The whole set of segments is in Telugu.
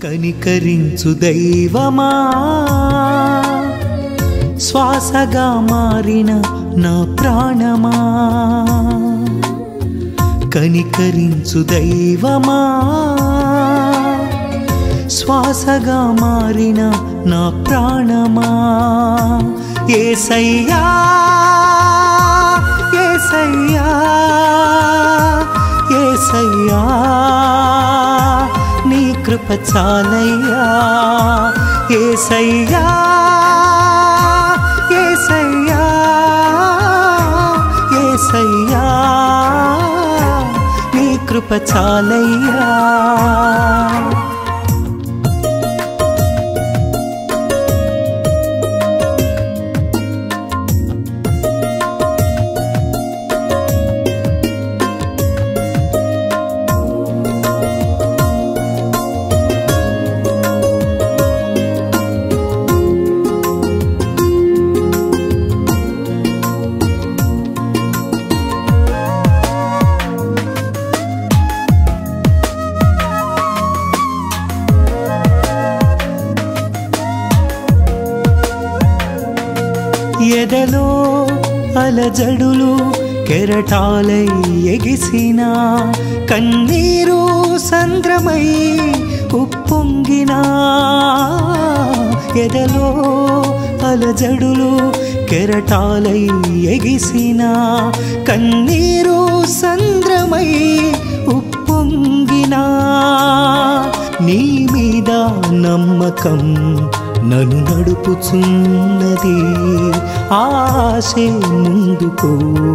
కనికరించు దైవమా శ్వాసగా మారిన నా ప్రాణమా కనికరించు దైవమా శ్వాసగా మారిన నా ప్రాణమా ఏసయ్యా ఏసయ్యా ఏసయ్యా నీ కృప చాలయ్యా ఏసయ్యా ఏసయ్యా ఏసయ్యా నీ కృప చాలయ్యా ఎదలో అలజడులు కెరటాలై ఎగిసిన కన్నీరు సంద్రమై ఉప్పొంగిన ఎదలో అలజడులు కెరటాలై ఎగిసిన కన్నీరు సంద్రమై ఉప్పొంగిన నీ మీద నమ్మకం నన్ను నడుపుచున్నది ఆశే ముందుకు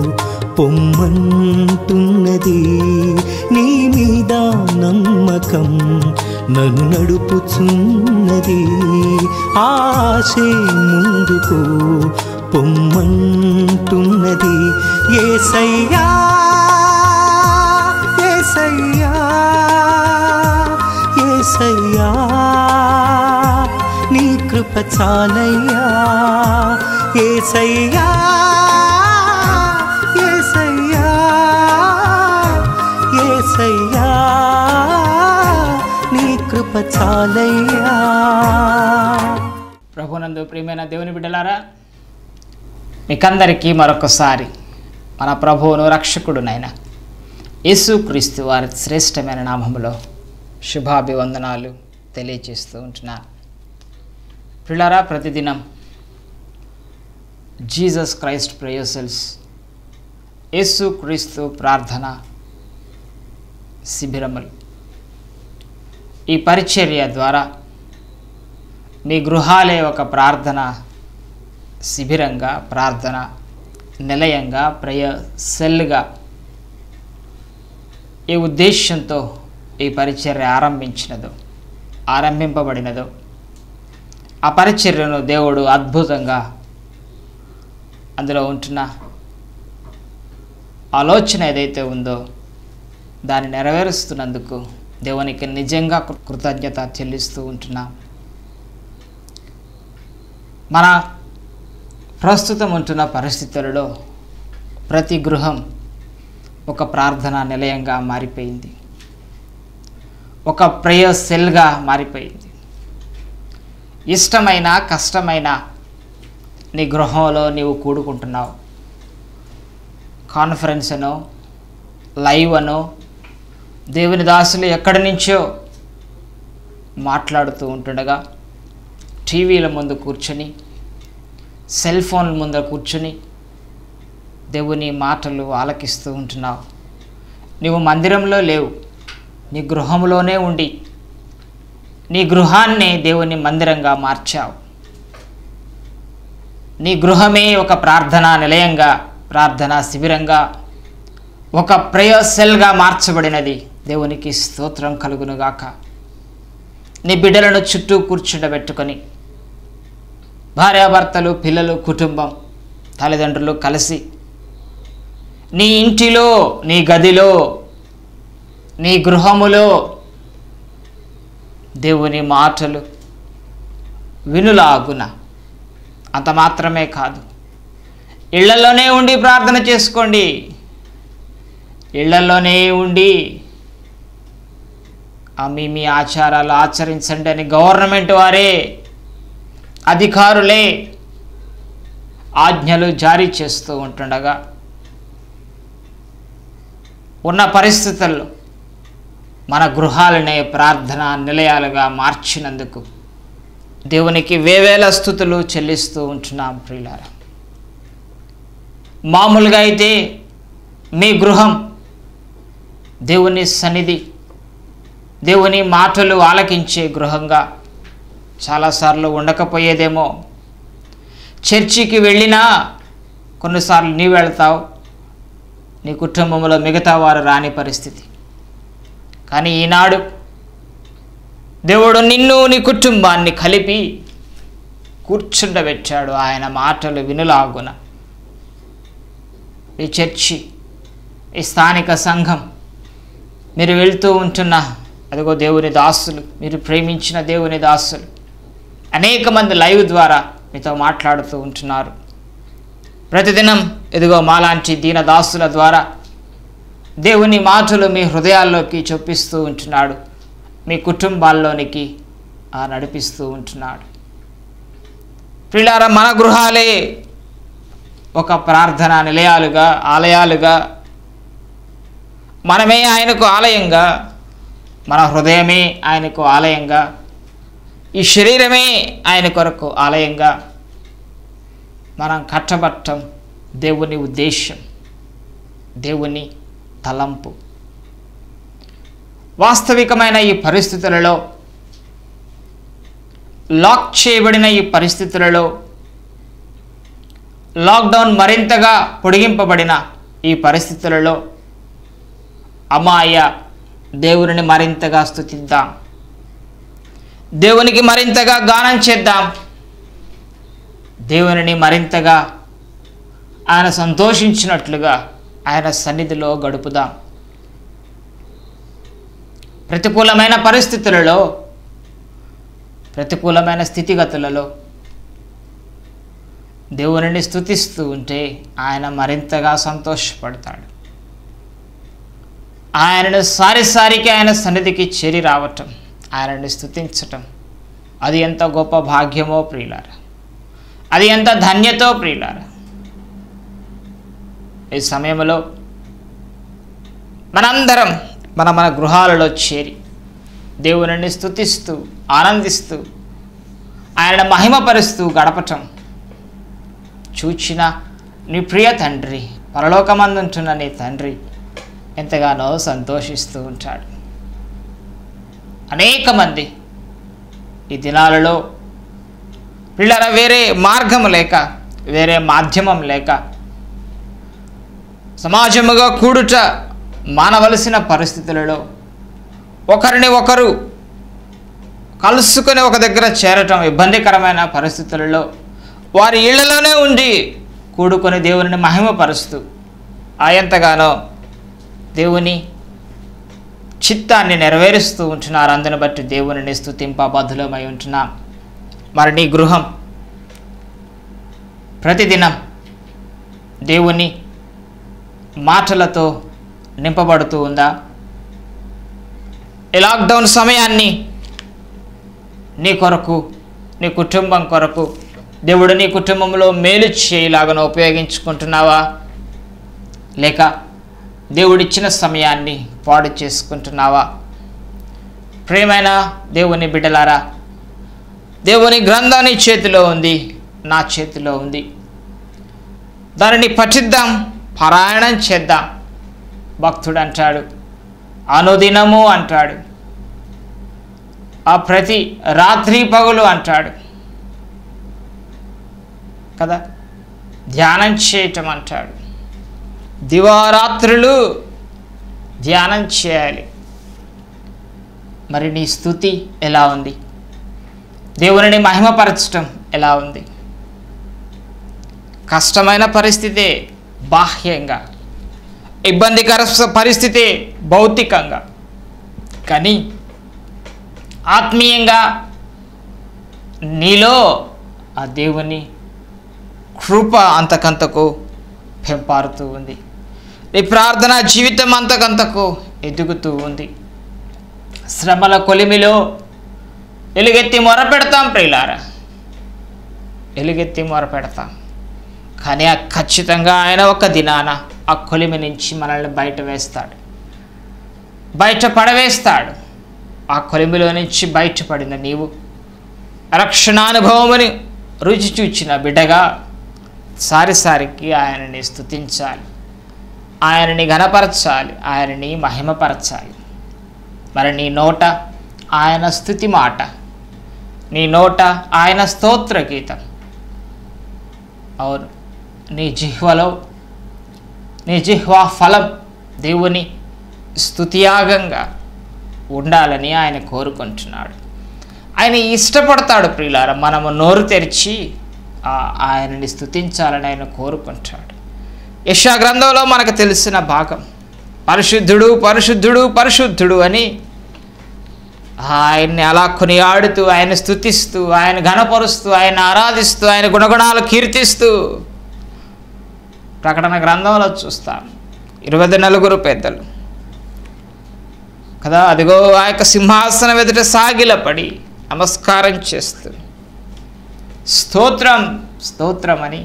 పొమ్మంటున్నది నీ మీద నమ్మకం నన్ను నడుపుచున్నది ఆశే ముందుకు పొమ్మంటున్నది ఏసయ్యా ఏసయ్యా ఏసయ్యా నీ కృప చాలయ్యా ఏసయ్యా ఏసయ్యా ఏసయ్యా నీ కృప చాలయ్యా ప్రభునందు ప్రియమైన దేవుని బిడ్డలారా మీకందరికీ మరొకసారి మన ప్రభువును రక్షకుడునైన యేసుక్రీస్తు వారి శ్రేష్టమైన నామములో శుభాభివందనాలు తెలియజేస్తూ ఉంటున్నాను పిల్లరా ప్రతిదినం జీసస్ క్రైస్ట్ ప్రేయసల్స్ యేసు క్రీస్తు ప్రార్థన శిబిరములు ఈ పరిచర్య ద్వారా మీ గృహాలే ఒక ప్రార్థన శిబిరంగా ప్రార్థన నిలయంగా ప్రయ సెల్గా ఈ ఉద్దేశంతో ఈ పరిచర్య ఆరంభించినదో ఆరంభింపబడినదో ఆ పరిచర్యను దేవుడు అద్భుతంగా అందులో ఉంటున్న ఆలోచన ఏదైతే ఉందో దాన్ని నెరవేరుస్తున్నందుకు దేవునికి నిజంగా కృ- కృతజ్ఞత చెల్లిస్తూ ఉంటున్నాం మన ప్రస్తుతం ఉంటున్న పరిస్థితులలో ప్రతి గృహం ఒక ప్రార్థనా నిలయంగా మారిపోయింది ఒక ప్రేయ సెల్గా మారిపోయింది ఇష్టమైన కష్టమైన నీ గృహంలో నీవు కూడుకుంటున్నావు కాన్ఫరెన్స్ అనో లైవ్ అనో దేవుని దాసులు ఎక్కడి నుంచో మాట్లాడుతూ ఉంటుండగా టీవీల ముందు కూర్చొని సెల్ ఫోన్ల ముందు కూర్చొని దేవుని మాటలు ఆలకిస్తూ ఉంటున్నావు నీవు మందిరంలో లేవు నీ గృహంలోనే ఉండి నీ గృహాన్ని దేవుని మందిరంగా మార్చావు నీ గృహమే ఒక ప్రార్థనా నిలయంగా ప్రార్థనా శిబిరంగా ఒక ప్రయోసెల్గా మార్చబడినది దేవునికి స్తోత్రం కలుగునుగాక నీ బిడ్డలను చుట్టూ కూర్చుండబెట్టుకొని భార్యాభర్తలు పిల్లలు కుటుంబం తల్లిదండ్రులు కలిసి నీ ఇంటిలో నీ గదిలో నీ గృహములో దేవుని మాటలు వినులాగున అంత మాత్రమే కాదు ఇళ్లలోనే ఉండి ప్రార్థన చేసుకోండి ఇళ్లలోనే ఉండి ఆ మీ మీ ఆచారాలు ఆచరించండి అని గవర్నమెంట్ వారే అధికారులే ఆజ్ఞలు జారీ చేస్తూ ఉంటుండగా ఉన్న పరిస్థితుల్లో మన గృహాలనే ప్రార్థన నిలయాలుగా మార్చినందుకు దేవునికి వేవేల స్థుతులు చెల్లిస్తూ ఉంటున్నాం ప్రియులారా మామూలుగా అయితే మీ గృహం దేవుని సన్నిధి దేవుని మాటలు ఆలకించే గృహంగా చాలాసార్లు ఉండకపోయేదేమో చర్చికి వెళ్ళినా కొన్నిసార్లు నీ వెళ్తావు నీ కుటుంబంలో మిగతా వారు రాని పరిస్థితి కానీ ఈనాడు దేవుడు నిన్ను నీ కుటుంబాన్ని కలిపి కూర్చుండబెట్టాడు ఆయన మాటలు వినులాగున ఈ చర్చి ఈ స్థానిక సంఘం మీరు వెళ్తూ ఉంటున్న అదిగో దేవుని దాసులు మీరు ప్రేమించిన దేవుని దాసులు అనేక మంది లైవ్ ద్వారా మీతో మాట్లాడుతూ ఉంటున్నారు ప్రతిదినం ఇదిగో మాలాంటి దీన దాసుల ద్వారా దేవుని మాటలు మీ హృదయాల్లోకి చొప్పిస్తూ ఉంటున్నాడు మీ కుటుంబాల్లోనికి ఆ నడిపిస్తూ ఉంటున్నాడు ప్రిలార మన గృహాలే ఒక ప్రార్థన నిలయాలుగా ఆలయాలుగా మనమే ఆయనకు ఆలయంగా మన హృదయమే ఆయనకు ఆలయంగా ఈ శరీరమే ఆయన కొరకు ఆలయంగా మనం కట్టబట్టం దేవుని ఉద్దేశం దేవుని తలంపు వాస్తవికమైన ఈ పరిస్థితులలో లాక్ చేయబడిన ఈ పరిస్థితులలో లాక్డౌన్ మరింతగా పొడిగింపబడిన ఈ పరిస్థితులలో అమ్మాయ దేవుని మరింతగా స్థుతిద్దాం దేవునికి మరింతగా గానం చేద్దాం దేవునిని మరింతగా ఆయన సంతోషించినట్లుగా ఆయన సన్నిధిలో గడుపుదాం ప్రతికూలమైన పరిస్థితులలో ప్రతికూలమైన స్థితిగతులలో దేవునిని స్థుతిస్తూ ఉంటే ఆయన మరింతగా సంతోషపడతాడు ఆయనను సారిసారికి ఆయన సన్నిధికి చేరి రావటం ఆయనని స్థుతించటం అది ఎంత గొప్ప భాగ్యమో ప్రియులార అది ఎంత ధన్యతో ప్రియులార ఈ సమయంలో మనందరం మన మన గృహాలలో చేరి దేవుని స్థుతిస్తూ ఆనందిస్తూ ఆయన మహిమపరుస్తూ గడపటం చూచిన నీ ప్రియ తండ్రి పరలోకమందుంటున్న నీ తండ్రి ఎంతగానో సంతోషిస్తూ ఉంటాడు అనేక మంది ఈ దినాలలో పిల్లల వేరే మార్గం లేక వేరే మాధ్యమం లేక సమాజముగా కూడుట మానవలసిన పరిస్థితులలో ఒకరిని ఒకరు కలుసుకొని ఒక దగ్గర చేరటం ఇబ్బందికరమైన పరిస్థితులలో వారి ఇళ్లలోనే ఉండి కూడుకొని దేవుని మహిమపరుస్తూ ఆయంతగానో దేవుని చిత్తాన్ని నెరవేరుస్తూ ఉంటున్నారు అందుని బట్టి దేవుని స్థుతింప బద్ధులమై ఉంటున్నాం మరి నీ గృహం ప్రతిదినం దేవుని మాటలతో నింపబడుతూ ఉందా ఈ లాక్డౌన్ సమయాన్ని నీ కొరకు నీ కుటుంబం కొరకు దేవుడు నీ కుటుంబంలో మేలు చేయలాగా ఉపయోగించుకుంటున్నావా లేక దేవుడిచ్చిన సమయాన్ని పాడు చేసుకుంటున్నావా ప్రేమైన దేవుని బిడ్డలారా దేవుని గ్రంథాన్ని చేతిలో ఉంది నా చేతిలో ఉంది దానిని పఠిద్దాం పారాయణం చేద్దాం భక్తుడు అంటాడు అనుదినము అంటాడు ఆ ప్రతి రాత్రి పగులు అంటాడు కదా ధ్యానం చేయటం అంటాడు దివారాత్రులు ధ్యానం చేయాలి మరి నీ స్థుతి ఎలా ఉంది దేవుని మహిమపరచటం ఎలా ఉంది కష్టమైన పరిస్థితే బాహ్యంగా ఇబ్బందికర స- పరిస్థితి భౌతికంగా కానీ ఆత్మీయంగా నీలో ఆ దేవుని కృప అంతకంతకు పెంపారుతూ ఉంది నీ ప్రార్థన జీవితం అంతకంతకు ఎదుగుతూ ఉంది శ్రమల కొలిమిలో ఎలుగెత్తి మొర పెడతాం ప్రియులారా ఎలుగెత్తి మొర పెడతాం కానీ ఆ ఖచ్చితంగా ఆయన ఒక దినాన ఆ కొలిమి నుంచి మనల్ని బయట వేస్తాడు బయట పడవేస్తాడు ఆ కొలిమిలో నుంచి బయటపడిన నీవు రక్షణానుభవముని రుచి చూచిన బిడ్డగా సారిసారికి ఆయనని స్తుతించాలి ఆయనని ఘనపరచాలి ఆయనని మహిమపరచాలి మరి నీ నోట ఆయన స్థుతి మాట నీ నోట ఆయన స్తోత్ర గీతం అవును నీ జిహ్వలో నీ జిహ్వా ఫలం దేవుని స్తుతియాగంగా ఉండాలని ఆయన కోరుకుంటున్నాడు ఆయన ఇష్టపడతాడు ప్రియులార మనము నోరు తెరిచి ఆ ఆయనని స్తుతించాలని ఆయన కోరుకుంటాడు యశా గ్రంథంలో మనకు తెలిసిన భాగం పరిశుద్ధుడు పరిశుద్ధుడు పరిశుద్ధుడు అని ఆయన్ని అలా కొనియాడుతూ ఆయన స్తుతిస్తూ ఆయన ఘనపరుస్తూ ఆయన ఆరాధిస్తూ ఆయన గుణగుణాలు కీర్తిస్తూ ప్రకటన గ్రంథంలో చూస్తాం ఇరవై నలుగురు పెద్దలు కదా అదిగో ఆ యొక్క సింహాసనం ఎదుట సాగిలపడి నమస్కారం చేస్తూ స్తోత్రం స్తోత్రం అని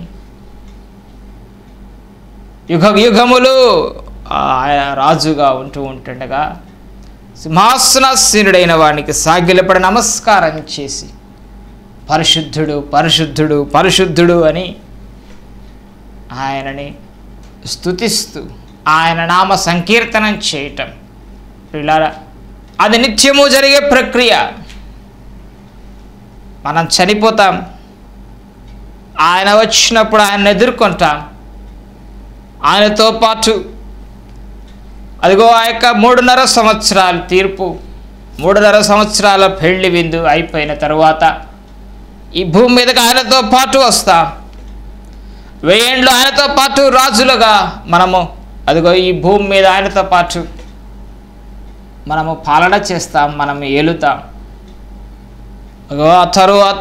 యుగ యుగములు ఆయన రాజుగా ఉంటూ ఉంటుండగా సింహాసనాసీనుడైన వానికి సాగిలపడి నమస్కారం చేసి పరిశుద్ధుడు పరిశుద్ధుడు పరిశుద్ధుడు అని ఆయనని స్తుతిస్తూ ఆయన నామ సంకీర్తనం చేయటం పిల్లల అది నిత్యము జరిగే ప్రక్రియ మనం చనిపోతాం ఆయన వచ్చినప్పుడు ఆయన ఎదుర్కొంటాం ఆయనతో పాటు అదిగో ఆ యొక్క మూడున్నర సంవత్సరాల తీర్పు మూడున్నర సంవత్సరాల పెళ్లి విందు అయిపోయిన తరువాత ఈ భూమి మీదకి ఆయనతో పాటు వస్తాం వెయ్యేండ్లు ఆయనతో పాటు రాజులుగా మనము అదిగో ఈ భూమి మీద ఆయనతో పాటు మనము పాలన చేస్తాం మనం ఏలుతాం అదిగో ఆ తరువాత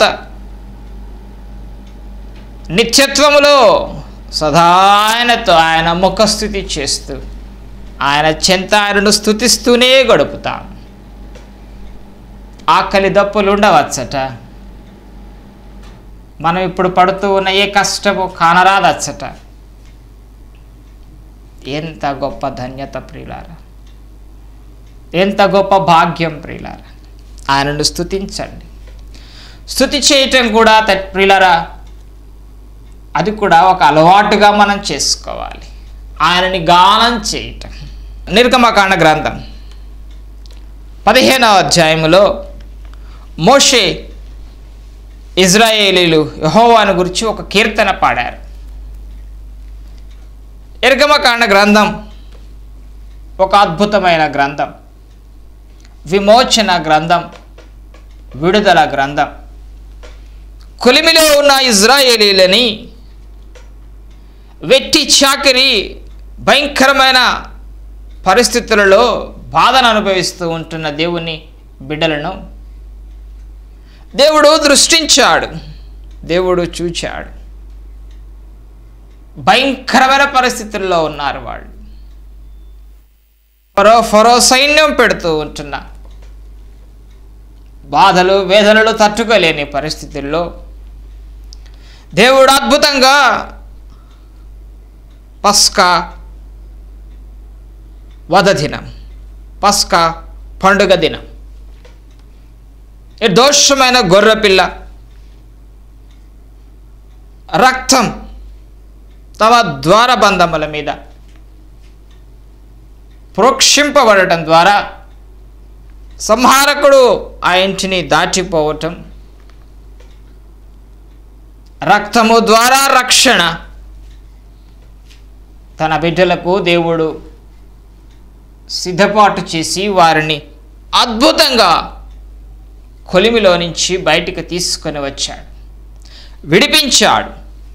నిత్యత్వములో సదా ఆయనతో ఆయన ముఖస్థుతి చేస్తూ ఆయన చెంత ఆయనను స్థుతిస్తూనే గడుపుతాం ఆకలి దప్పులు ఉండవచ్చట మనం ఇప్పుడు పడుతూ ఉన్న ఏ కష్టము కానరాదచ్చట ఎంత గొప్ప ధన్యత ప్రియులారా ఎంత గొప్ప భాగ్యం ప్రియులారా ఆయనను స్థుతించండి స్థుతి చేయటం కూడా త- ప్రియులారా అది కూడా ఒక అలవాటుగా మనం చేసుకోవాలి ఆయనని గానం చేయటం నిర్గమకాండ గ్రంథం పదిహేనవ అధ్యాయములో మోషే ఇజ్రాయేలీలు యహోవాను గురించి ఒక కీర్తన పాడారు నిర్గమకాండ గ్రంథం ఒక అద్భుతమైన గ్రంథం విమోచన గ్రంథం విడుదల గ్రంథం కొలిమిలో ఉన్న ఇజ్రాయేలీలని వెట్టి చాకిరి భయంకరమైన పరిస్థితులలో బాధను అనుభవిస్తూ ఉంటున్న దేవుని బిడ్డలను దేవుడు దృష్టించాడు దేవుడు చూచాడు భయంకరమైన పరిస్థితుల్లో ఉన్నారు వాళ్ళు ఫరో ఫరో సైన్యం పెడుతూ ఉంటున్న బాధలు వేదనలు తట్టుకోలేని పరిస్థితుల్లో దేవుడు అద్భుతంగా పస్కా వధ దినం పస్కా పండుగ దినం నిర్దోషమైన గొర్రెపిల్ల రక్తం తమ ద్వారబంధముల మీద ప్రోక్షింపబడటం ద్వారా సంహారకుడు ఆ ఇంటిని దాటిపోవటం రక్తము ద్వారా రక్షణ తన బిడ్డలకు దేవుడు సిద్ధపాటు చేసి వారిని అద్భుతంగా కొలిమిలో నుంచి బయటికి తీసుకొని వచ్చాడు విడిపించాడు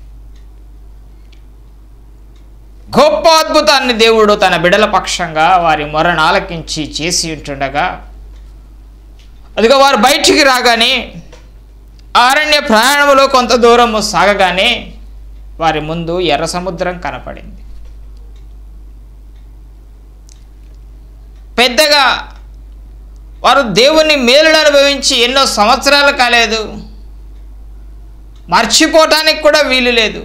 గొప్ప అద్భుతాన్ని దేవుడు తన బిడల పక్షంగా వారి మొరను ఆలకించి చేసి ఉంటుండగా అదిగో వారు బయటికి రాగానే అరణ్య ప్రయాణములో కొంత దూరము సాగగానే వారి ముందు ఎర్ర సముద్రం కనపడింది పెద్దగా వారు దేవుని మేలును అనుభవించి ఎన్నో సంవత్సరాలు కాలేదు మర్చిపోవటానికి కూడా వీలు లేదు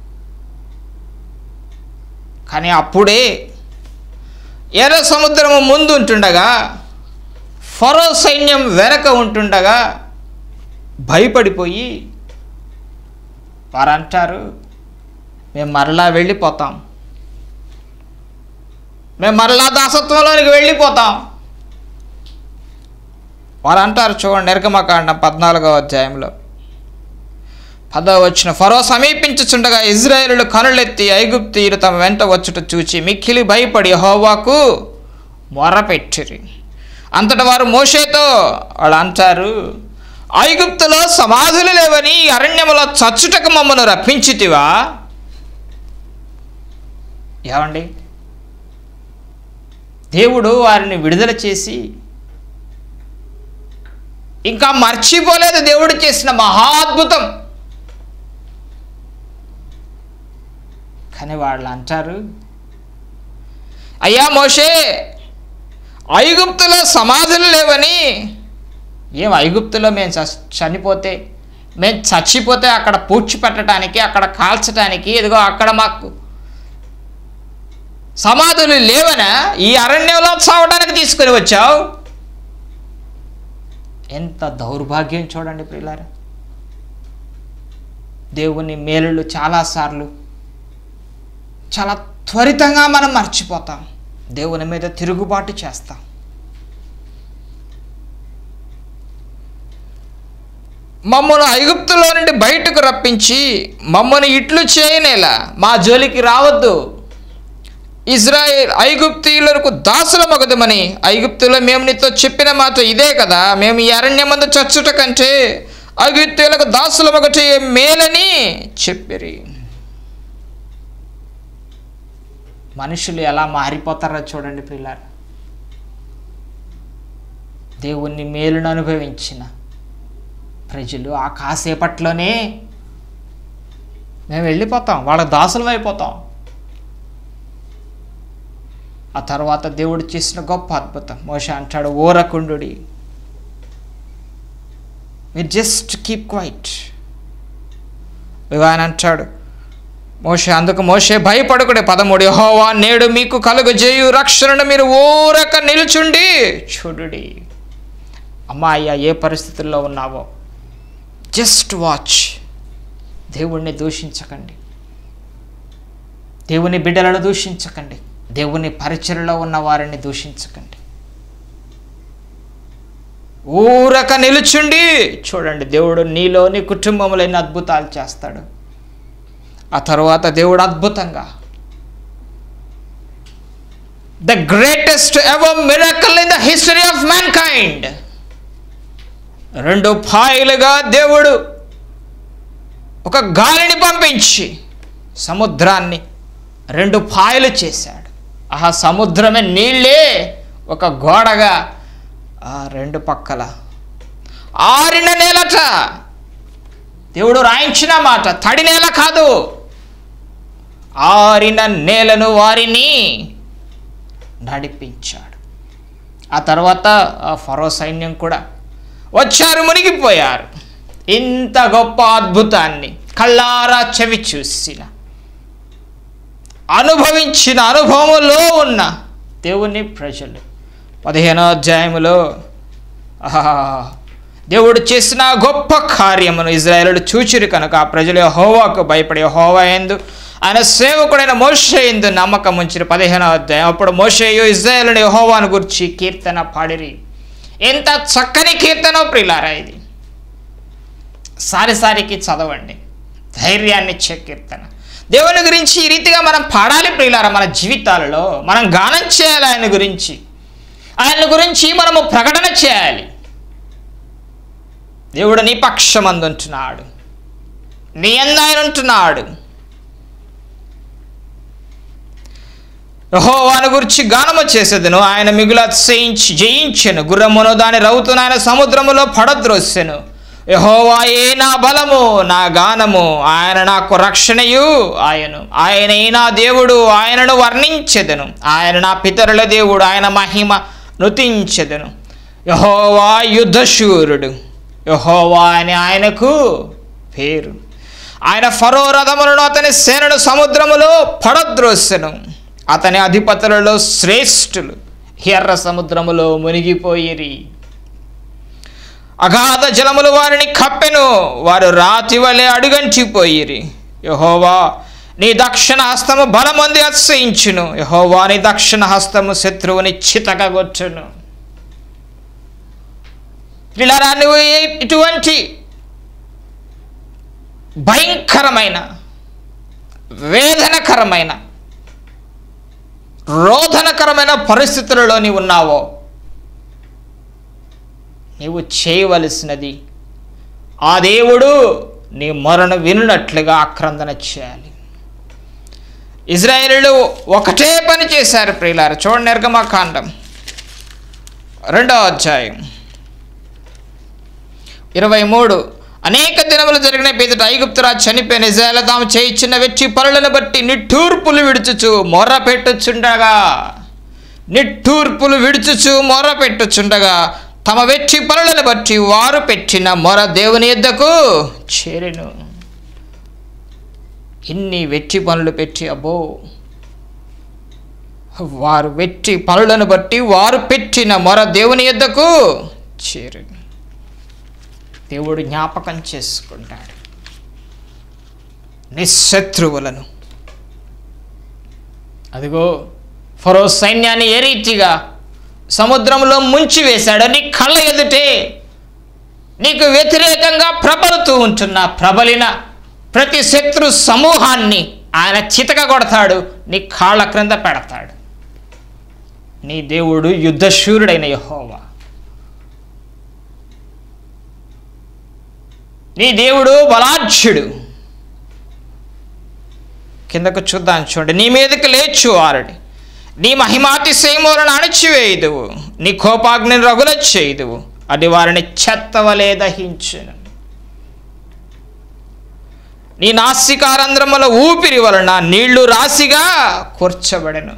కానీ అప్పుడే ఎర్ర సముద్రము ముందు ఉంటుండగా ఫరో సైన్యం వెనక ఉంటుండగా భయపడిపోయి వారు అంటారు మేము మరలా వెళ్ళిపోతాం మేము మరలా దాసత్వంలోనికి వెళ్ళిపోతాం వారు అంటారు చూడండి నిర్గమకాండం పద్నాలుగవ అధ్యాయంలో పదవ వచ్చిన ఫరో సమీపించుచుండగా ఇజ్రాయేలులు కనులెత్తి ఐగుప్తీయులు తమ వెంట వచ్చుట చూచి మిక్కిలి భయపడి హోవాకు మొరపెట్టిరి అంతట వారు మోషేతో వాళ్ళు అంటారు ఐగుప్తులో సమాధులు లేవని ఈ అరణ్యములో చచ్చుటకు మమ్మను రప్పించితివా ఏమండి దేవుడు వారిని విడుదల చేసి ఇంకా మర్చిపోలేదు దేవుడు చేసిన మహాద్భుతం కానీ వాళ్ళు అంటారు అయ్యా మోషే ఐగుప్తులో సమాధులు లేవని ఏం ఐగుప్తులో మేము చ- చనిపోతే మేము చచ్చిపోతే అక్కడ పూడ్చిపెట్టడానికి అక్కడ కాల్చడానికి ఇదిగో అక్కడ మాకు సమాధులు లేవనా ఈ అరణ్యంలో చావడానికి తీసుకొని వచ్చావు ఎంత దౌర్భాగ్యం చూడండి ప్రియులారా దేవుని మేలులు చాలాసార్లు చాలా త్వరితంగా మనం మర్చిపోతాం దేవుని మీద తిరుగుబాటు చేస్తాం మమ్మను ఐగుప్తులో నుండి బయటకు రప్పించి మమ్మను ఇట్లు చేయనేలా మా జోలికి రావద్దు ఇజ్రాయేల్ ఐగుప్తీయులకు దాసుల మగదమని ఐగుప్తులో మేము నీతో చెప్పిన మాట ఇదే కదా మేము ఈ అరణ్యమందు చచ్చుట కంటే ఐగుప్తీయులకు దాసుల మగటి మేలని చెప్పిరి మనుషులు ఎలా మారిపోతారో చూడండి పిల్లలు దేవుణ్ణి మేలును అనుభవించిన ప్రజలు ఆ కాసేపట్లోనే మేము వెళ్ళిపోతాం వాళ్ళ దాసులం అయిపోతాం ఆ తర్వాత దేవుడు చేసిన గొప్ప అద్భుతం మోష అంటాడు ఓరకుండుడి మీరు జస్ట్ కీప్ క్వైట్ ఆయన అంటాడు మోషే అందుకు మోషే భయపడుకుడే పదమూడు హోవా నేడు మీకు కలుగు చేయు రక్షణను మీరు ఊరక నిలుచుండి చూడుడి అమ్మా అయ్యా ఏ పరిస్థితుల్లో ఉన్నావో జస్ట్ వాచ్ దేవుణ్ణి దూషించకండి దేవుని బిడ్డలను దూషించకండి దేవుని పరిచయలో ఉన్న వారిని దూషించకండి ఊరక నిలుచుండి చూడండి దేవుడు నీలో నీ కుటుంబంలో ఎన్ని అద్భుతాలు చేస్తాడు ఆ తర్వాత దేవుడు అద్భుతంగా the greatest ever miracle in the history of mankind రెండు పాయలుగా దేవుడు ఒక గాలిని పంపించి సముద్రాన్ని రెండు పాయలు చేశాడు ఆ సముద్రమే నీళ్ళే ఒక గోడగా ఆ రెండు పక్కల ఆరిన నేలట దేవుడు రాయించిన మాట తడి నేల కాదు ఆరిన నేలను వారిని నడిపించాడు ఆ తర్వాత ఆ ఫరో సైన్యం కూడా వచ్చారు మునిగిపోయారు ఇంత గొప్ప అద్భుతాన్ని కళ్ళారా చెవి చూసిన అనుభవించిన అనుభవంలో ఉన్న దేవుని ప్రజలు పదిహేనో అధ్యాయములో ఆహా, దేవుడు చేసిన గొప్ప కార్యమును ఇజ్రాయేలు చూచిరు కనుక ఆ ప్రజలు హోవాకు భయపడి హోవా ఎందు ఆయన సేవకుడైన మోషే ఎందు నమ్మకం ఉంచిన పదిహేనో అధ్యాయం అప్పుడు మోషేయు ఇజ్రాయేలుని హోవాను గురించి కీర్తన పాడిరి ఎంత చక్కని కీర్తనో ప్రిలారా ఇది సారిసారికి చదవండి ధైర్యాన్ని ఇచ్చే కీర్తన దేవుని గురించి ఈ రీతిగా మనం పాడాలి ప్రియులారా మన జీవితాలలో మనం గానం చేయాలి ఆయన గురించి ఆయన గురించి మనము ప్రకటన చేయాలి దేవుడు నీ పక్షమందు ఉంటున్నాడు నీ అందు ఆయన ఉంటున్నాడు యెహోవాను గురించి గానము చేసేదను ఆయన మిగులు అతిశయించి జయించెను గుర్రమును దాని రౌతును ఆయన సముద్రములో పడద్రోసెను యహోవాయే నా బలము నా గానము ఆయన నాకు రక్షణయు ఆయను ఆయనే నా దేవుడు ఆయనను వర్ణించెదను ఆయన నా పితరుల దేవుడు ఆయన మహిమ నృతించెదను యహోవా యుద్ధశూరుడు యహోవా అని ఆయనకు పేరు ఆయన ఫరో రథములను అతని సేనను సముద్రములో పడద్రోసెను అతని అధిపతులలో శ్రేష్ఠులు ఎర్ర సముద్రములో మునిగిపోయిరి అగాధ జలములు వారిని కప్పెను వారు రాతి వలె అడుగంటిపోయిరి యహోవా నీ దక్షిణ హస్తము బలమంది అతిశయించును యహోవా నీ దక్షిణ హస్తము శత్రువుని చితకగొచ్చును పిల్లరా నువ్వు ఈ- ఇటువంటి భయంకరమైన వేదనకరమైన రోధనకరమైన పరిస్థితులలో నీవు ఉన్నావో నీవు చేయవలసినది ఆ దేవుడు నీ మొరను వినున్నట్లుగా ఆక్రందన చేయాలి ఇజ్రాయేలీలు ఒకటే పని చేశారు ప్రియులారు చూడండి నిర్గమాకాండం రెండో అధ్యాయం ఇరవై మూడు అనేక దినములు జరిగిన పేదట ఐగుప్తురాజు చనిపోయిన ఇజ్రాయేల్ తాము చేయించిన వెచ్చి పనులను బట్టి నిట్టూర్పులు విడుచుచు మొర్ర పెట్టుచుండగా నిట్టూర్పులు విడుచుచు మొర్ర పెట్టుచుండగా తమ వెచ్చి పనులను బట్టి వారు పెట్టిన మొర దేవుని యొద్దకు చేరెను ఇన్ని వెట్టి పనులు పెట్టి అబ్బో వారు వెట్టి పనులను బట్టి వారు పెట్టిన మొర దేవుని యొద్దకు చేరెను దేవుడు జ్ఞాపకం చేసుకుంటాడు నిశత్రువులను అదిగో ఫరో సైన్యాన్ని ఏ రీతిగా సముద్రంలో ముంచి వేశాడు నీ కళ్ళ ఎదుటే నీకు వ్యతిరేకంగా ప్రబలుతూ ఉంటున్న ప్రబలిన ప్రతి శత్రు సమూహాన్ని ఆయన చితక కొడతాడు నీ కాళ్ళ క్రింద పెడతాడు నీ దేవుడు యుద్ధశూరుడైన యహోవా నీ దేవుడు బలాఢ్యుడు కిందకు చూద్దాం చూడండి నీ మీదకి లేచు ఆరడి నీ మహిమాతిశయములను అణిచివేయుదువు నీ కోపాగ్ని రగుల చేయుదువు అది వారిని చెత్తవలే దహించును నీ నాసికారంధ్రముల ఊపిరి వలన నీళ్లు రాశిగా కూర్చబడెను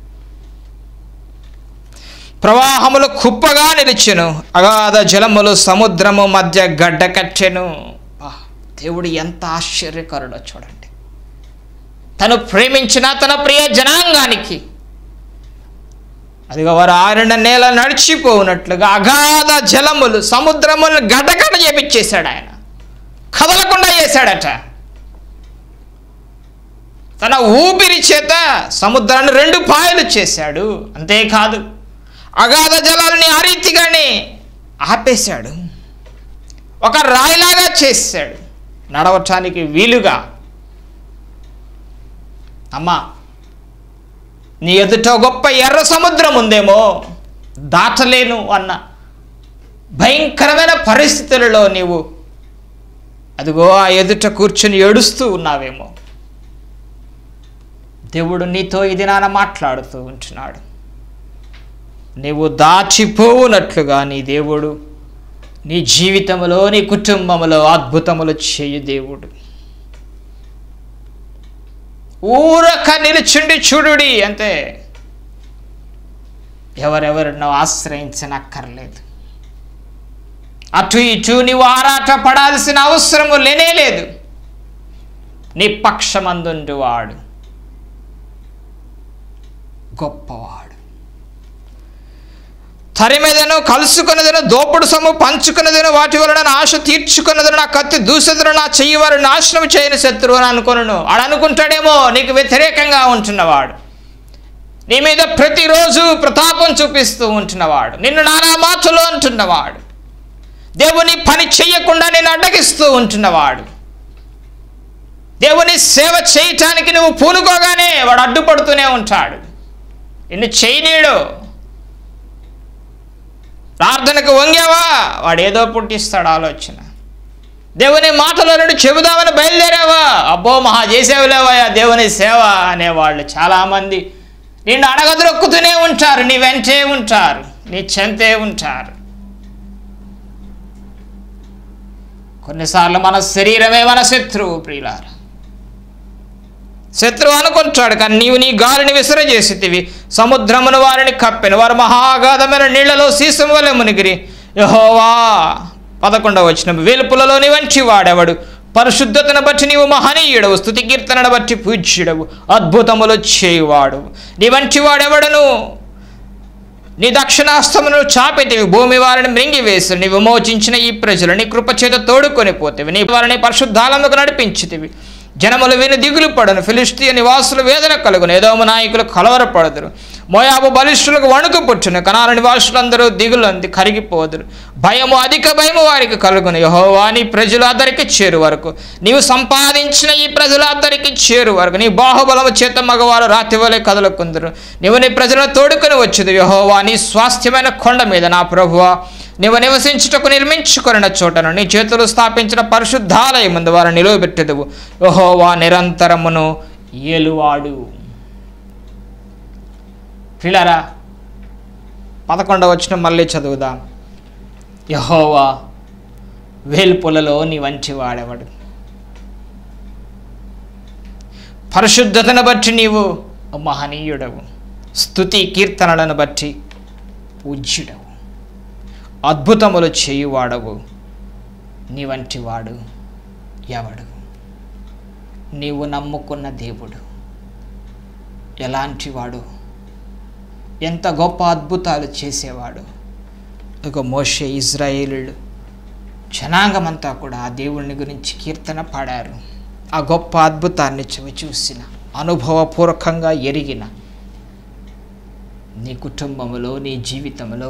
ప్రవాహములు కుప్పగా నిలిచెను అగాధ జలములు సముద్రము మధ్య గడ్డ కట్టెను ఆ, దేవుడు ఎంత ఆశ్చర్యకరుడో చూడండి తను ప్రేమించిన తన ప్రియ జనాంగానికి అదిగో వారు ఆరిన నేల నడిచిపోనట్లుగా అగాధ జలములు సముద్రములు గడ్డగడ్డ చేపించేశాడు ఆయన కదలకుండా చేశాడట తన ఊపిరి చేత సముద్రాన్ని రెండు పాయలు చేశాడు అంతేకాదు అగాధ జలాలని ఆ రీతిగానే ఆపేశాడు ఒక రాయిలాగా చేశాడు నడవటానికి వీలుగా అమ్మా నీ ఎదుట గొప్ప ఎర్ర సముద్రం ఉందేమో దాటలేను అన్న భయంకరమైన పరిస్థితులలో నీవు అదిగో ఆ ఎదుట కూర్చుని ఏడుస్తూ ఉన్నావేమో దేవుడు నీతో ఇది నాన్న మాట్లాడుతూ ఉంటున్నాడు నీవు దాచిపోవునట్లుగా నీ దేవుడు నీ జీవితంలో నీ కుటుంబంలో అద్భుతములు చేయు దేవుడు ఊరక నిలుచుండి చూడుడి అంతే ఎవరెవరినో ఆశ్రయించనక్కర్లేదు అటు ఇటు నీవు ఆరాట పడాల్సిన అవసరము లేనే లేదు నీ పక్షమందుండు వాడు గొప్పవాడు తరిమెదను కలుసుకున్నదను దోపుడు సొమ్ము పంచుకున్నదను వాటి వలన నా ఆశ తీర్చుకున్నదను నా కత్తి దూసెదను నా చెయ్యి వారు నాశనం చేయని శత్రువు అని అనుకొను ఆడు అనుకుంటాడేమో నీకు వ్యతిరేకంగా ఉంటున్నవాడు నీ మీద ప్రతిరోజు ప్రతాపం చూపిస్తూ ఉంటున్నవాడు నిన్ను నానా మాటలు అంటున్నవాడు దేవుని పని చెయ్యకుండా నేను అడ్డగిస్తూ ఉంటున్నవాడు దేవుని సేవ చేయటానికి నువ్వు పూనుకోగానే వాడు అడ్డుపడుతూనే ఉంటాడు నిన్ను చేయనీడు ప్రార్థనకు వంగావా వాడు ఏదో పుట్టిస్తాడు ఆలోచన దేవుని మాటలో నుండి చెబుదామని బయలుదేరావా అబ్బో మహా చేసేవులేవయ్యా దేవుని సేవ అనేవాళ్ళు చాలామంది నిన్ను అడగదొక్కుతూనే ఉంటారు నీ వెంటే ఉంటారు నీ చెంతే ఉంటారు కొన్నిసార్లు మన శరీరమే మన శత్రువు ప్రియులారు శత్రువు అనుకుంటాడు కానీ నీవు నీ గాలిని విసరజేసితివి సముద్రమును వారిని కప్పిన వారు మహాగాధమైన నీళ్లలో సీసం వలె మునిగిరి యహోవా పదకొండవ వచ్చిన వేలుపులలో నీ వంటి వాడెవడు పరిశుద్ధతను బట్టి నీవు మహనీయుడవు స్థుతి కీర్తనను బట్టి పూజ్యుడవు అద్భుతములు చేయువాడు నీ వంటి వాడెవడను నీ దక్షిణాస్తమును చాపితివి భూమి వారిని మృంగివేసి నీ విమోచించిన ఈ ప్రజలు నీ కృపచేత తోడుకొని పోతివి నీ వారిని పరిశుద్ధాలముకు నడిపించితివి జనములు విని దిగులు పడను ఫిలిస్తీయ నివాసులు వేదన కలుగును ఏదోము నాయకులు కలవరపడదురు మోయాబు బలిష్ఠులకు వణుకు పుట్టును కనాల నివాసులందరూ దిగులంది కరిగిపోదురు భయము అధిక భయము వారికి కలుగును యహోవా నీ ప్రజలు అద్దరికి చేరు వరకు నీవు సంపాదించిన ఈ ప్రజలు అద్దరికి చేరు వరకు నీ బాహుబలము చేత మగవారు రాతి వలె కదలకుందరు నీవు నీ ప్రజలను తోడుకొని వచ్చుదు యహోవా నీ స్వాస్థ్యమైన కొండ మీద నా ప్రభువా నీవు నివసించుటకు నిర్మించుకొనిన చోటను నీ చేతులు స్థాపించిన పరిశుద్ధాలయం ముందు వారు నిలువబెట్టెదవు యహోవా నిరంతరమును ఏలువాడు పిల్లరా పదకొండవ వచ్చిన మళ్ళీ చదువుదాం యహోవా వేల్పులలో నీ వంటి వాడెవడు పరిశుద్ధతను బట్టి నీవు మహనీయుడవు స్థుతి కీర్తనలను బట్టి పూజ్యుడవు అద్భుతములు చేయువాడవు నీ వంటి వాడు ఎవడు నీవు నమ్ముకున్న దేవుడు ఎలాంటి వాడు ఎంత గొప్ప అద్భుతాలు చేసేవాడు ఒక మోషే ఇజ్రాయేలుడు జనాంగమంతా కూడా ఆ దేవుడిని గురించి కీర్తన పాడారు ఆ గొప్ప అద్భుతాన్ని చవి చూసిన అనుభవపూర్వకంగా ఎరిగిన నీ కుటుంబంలో నీ జీవితంలో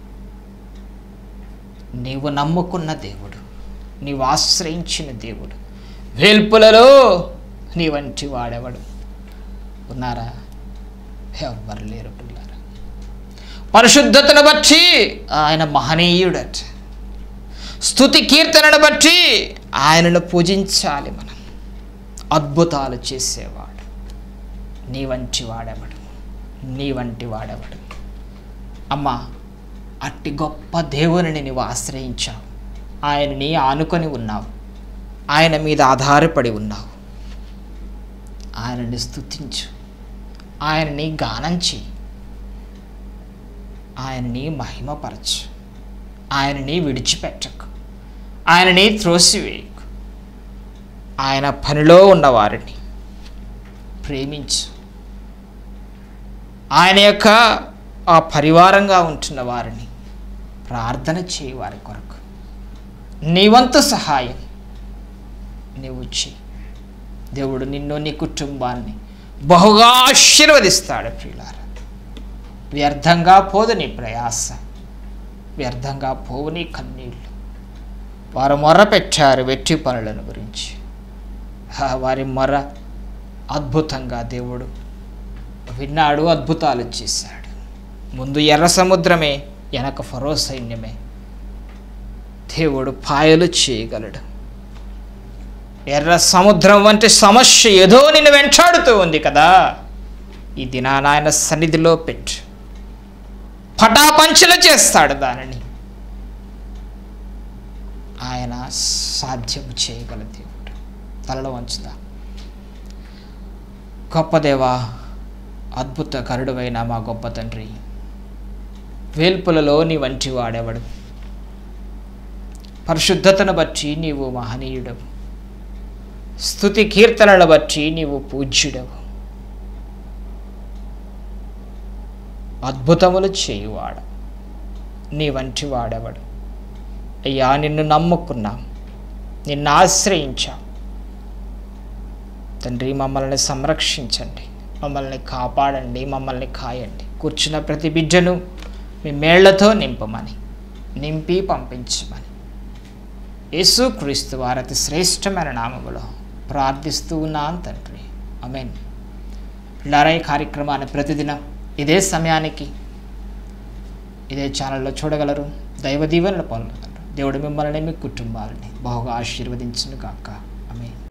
నీవు నమ్ముకున్న దేవుడు నీవు ఆశ్రయించిన దేవుడు వేల్పులలో నీ వంటి వాడెవడు ఉన్నారా ఎవ్వరు లేరు పిల్లారా పరిశుద్ధతను బట్టి ఆయన మహనీయుడట స్థుతి కీర్తనను బట్టి ఆయనను పూజించాలి మనం అద్భుతాలు చేసేవాడు నీ వంటి వాడెవడు నీ వంటి వాడెవడు అమ్మా అట్టి గొప్ప దేవునిని నీవు ఆశ్రయించావు ఆయనని ఆనుకొని ఉన్నావు ఆయన మీద ఆధారపడి ఉన్నావు ఆయనని స్తుతించు ఆయనని గానం చేయి ఆయనని మహిమపరచు ఆయనని విడిచిపెట్టకు ఆయనని త్రోసివేయకు ఆయన పనిలో ఉన్న వారిని ప్రేమించు ఆయన యొక్క ఆ పరివారంగా ఉంటున్న వారిని ప్రార్థన చేయి వారి కొరకు నీ వంతు సహాయం నీవు చేయి దేవుడు నిన్ను నీ కుటుంబాన్ని బహుగా ఆశీర్వదిస్తాడు ప్రియులారా వ్యర్థంగా పోదు నీ ప్రయాస వ్యర్థంగా పోవు నీ కన్నీళ్ళు వారు మొర్ర పెట్టారు వెట్టి పనులను గురించి ఆ వారి మొర్ర అద్భుతంగా దేవుడు విన్నాడు అద్భుతాలు చేశాడు ముందు ఎర్ర సముద్రమే వెనక ఫరో సైన్యమే దేవుడు పాయలు చేయగలడు ఎర్ర సముద్రం వంటి సమస్య ఏదో నిన్ను వెంటాడుతూ ఉంది కదా ఈ దినాన ఆయన సన్నిధిలో పెట్టు పటాపంచలు చేస్తాడు దానిని ఆయన సాధ్యం చేయగల దేవుడు తలలో వంచుదా గొప్ప దేవా అద్భుత కరుడువైన మా గొప్ప తండ్రి వేల్పులలో నీ వంటి వాడేవాడు పరిశుద్ధతను బట్టి నీవు మహనీయుడవు స్థుతి కీర్తనల బట్టి నీవు పూజ్యుడవు అద్భుతములు చేయువాడు నీ వంటి వాడెవడు అయ్యా నిన్ను నమ్ముకున్నాం నిన్ను ఆశ్రయించాం తండ్రి మమ్మల్ని సంరక్షించండి మమ్మల్ని కాపాడండి మమ్మల్ని కాయండి కూర్చున్న ప్రతి బిడ్డను మీ మేళ్లతో నింపమని నింపి పంపించమని యేసుక్రీస్తు వారి అతి శ్రేష్టమైన నామములో ప్రార్థిస్తూ ఉన్నాను తండ్రి అమెన్ పిల్లారా ఈ కార్యక్రమాన్ని ప్రతిదినం ఇదే సమయానికి ఇదే ఛానల్లో చూడగలరు దైవ దీవెనలు పొందగలరు దేవుడు మిమ్మల్ని మీ కుటుంబాలని బాగా ఆశీర్వదించును కాక ఆమె